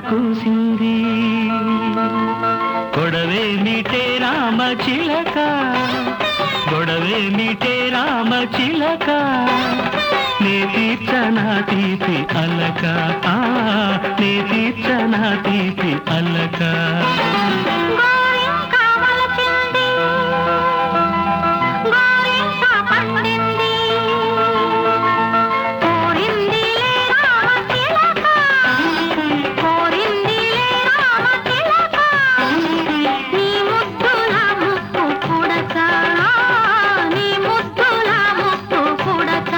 కూసింది గొడవే మీటే రామ చిలక గొడవే మీటే రామ చిలక నే తీర్చనా తీపి అలక ఆ, నే తీర్చనా తీపి అలక గోరింక వలచింది గోరింక పండింది కోరిందిలే రామ చిలక కోరిందిలే రామ చిలక నీ ముద్దుల ముక్కు పుడక నీ ముద్దుల ముక్కు పుడక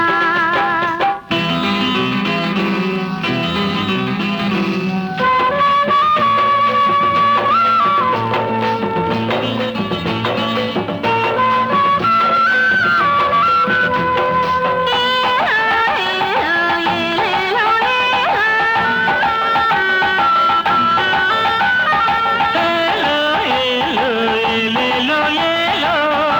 ఏలో, ఏలో, ఏలేలో, ఏలో.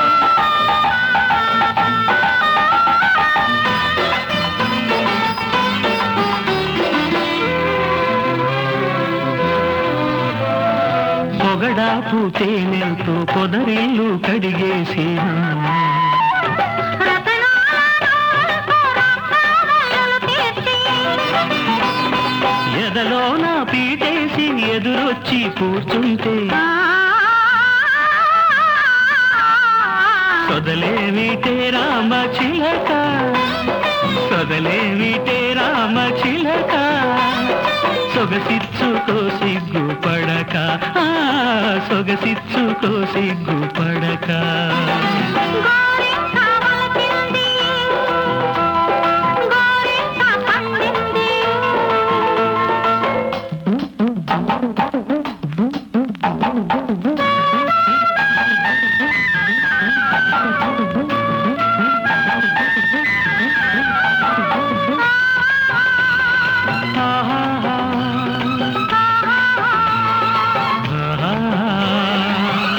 పొగడా పూతేనెంతో పొదరిల్లు కడిగేసి ఎదలో నా పీటేసి ఎదురొచ్చి కూర్చుంటే సొదలేమిటే రామ చిలక సొదలేమిటే రామ చిలక సొగసిచ్చుకో సిగ్గు పడక ఆ, సొగసిచ్చుకో సిగ్గు పడక ఆహాహా. ఆహాహా.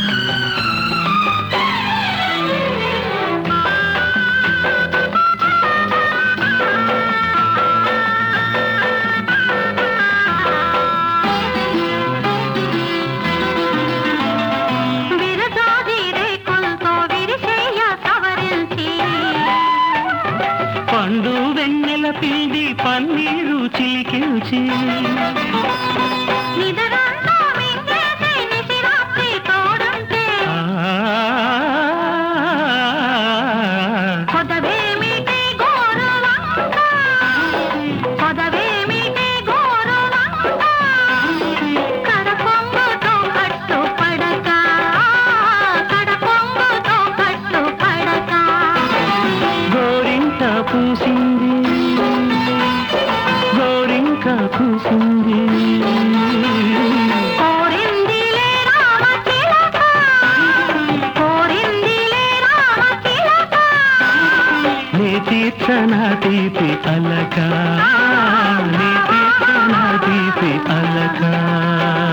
విరజాజి రేకులతో విరిసేయ సవరించి పండు వెన్నెల పిండి పన్నీరు చిలికించి నిదరంతా మింగేసి నిశిరాత్రి తోడుంటే ఆ, కొదవేమిటి గోరువంక కొదవేమిటి గోరువంక కడపొంగుతో కట్టు పడక కడపొంగుతో కట్టు పడక గోరింట పూసింది గోరింక పూసింది కోరిందిలే రామ చిలక కోరిందిలే రామ చిలక నీ తీర్చన తీపి అలక నీ తీర్చన తీపి అలక